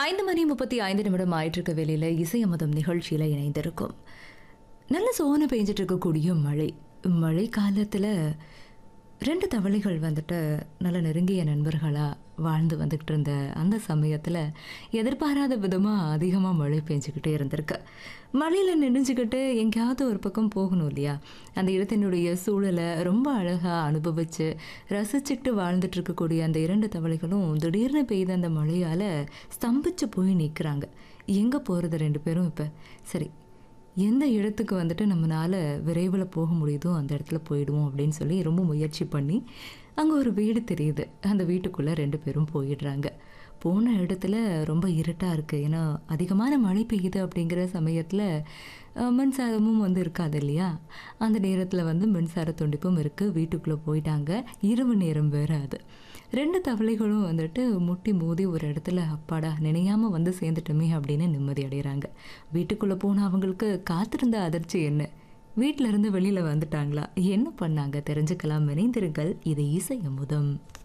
ஐந்து மணி முப்பத்தி ஐந்து நிமிடம் ஆயிட்டிருக்க வேலையில் இசையமதம் நிகழ்ச்சியில் இணைந்திருக்கும் நல்ல சோன பெஞ்சிட்டு இருக்கக்கூடிய மழை மழை காலத்தில் ரெண்டு தவளைகள் வந்துட்டு நல்ல நெருங்கிய நண்பர்களாக வாழ்ந்து வந்துக்கிட்டு இருந்த அந்த சமயத்தில் எதிர்பாராத விதமாக அதிகமாக மழை பெஞ்சுக்கிட்டே இருந்திருக்கு மழையில் நினைஞ்சுக்கிட்டு எங்கேயாவது ஒரு பக்கம் போகணும் இல்லையா அந்த இடத்தினுடைய சூழலை ரொம்ப அழகாக அனுபவித்து ரசிச்சுட்டு வாழ்ந்துட்டு இருக்கக்கூடிய அந்த இரண்டு தவளைகளும் திடீர்னு பெய்த அந்த மழையால் ஸ்தம்பிச்சு போய் நிற்கிறாங்க எங்கே போகிறது ரெண்டு பேரும் இப்போ சரி எந்த இடத்துக்கு வந்துட்டு நம்மளால் விரைவில் போக முடியுதோ அந்த இடத்துல போயிடுவோம் அப்படின்னு சொல்லி ரொம்ப முயற்சி பண்ணி அங்கே ஒரு வீடு தெரியுது அந்த வீட்டுக்குள்ளே ரெண்டு பேரும் போயிடுறாங்க போன இடத்துல ரொம்ப இருட்டாக இருக்குது ஏன்னா அதிகமான மழை பெய்யுது அப்படிங்கிற சமயத்தில் அஹ், மின்சாரமும் வந்து இருக்காது இல்லையா அந்த நேரத்தில் வந்து மின்சார துண்டிப்பும் இருக்குது வீட்டுக்குள்ளே போயிட்டாங்க இரவு நேரம் வேறு அது ரெண்டு தவளைகளும் வந்துட்டு முட்டி மோதி ஒரு இடத்துல அப்பாடா நினையாம வந்து சேர்ந்துட்டோமே அப்படின்னு நிம்மதி அடைகிறாங்க வீட்டுக்குள்ளே போன அவங்களுக்கு காத்திருந்த அதிர்ச்சி என்ன வீட்டில இருந்து வெளியில் வந்துட்டாங்களா என்ன பண்ணாங்க தெரிஞ்சுக்கலாம் இணைந்திருங்கள் இது இசை அமுதம்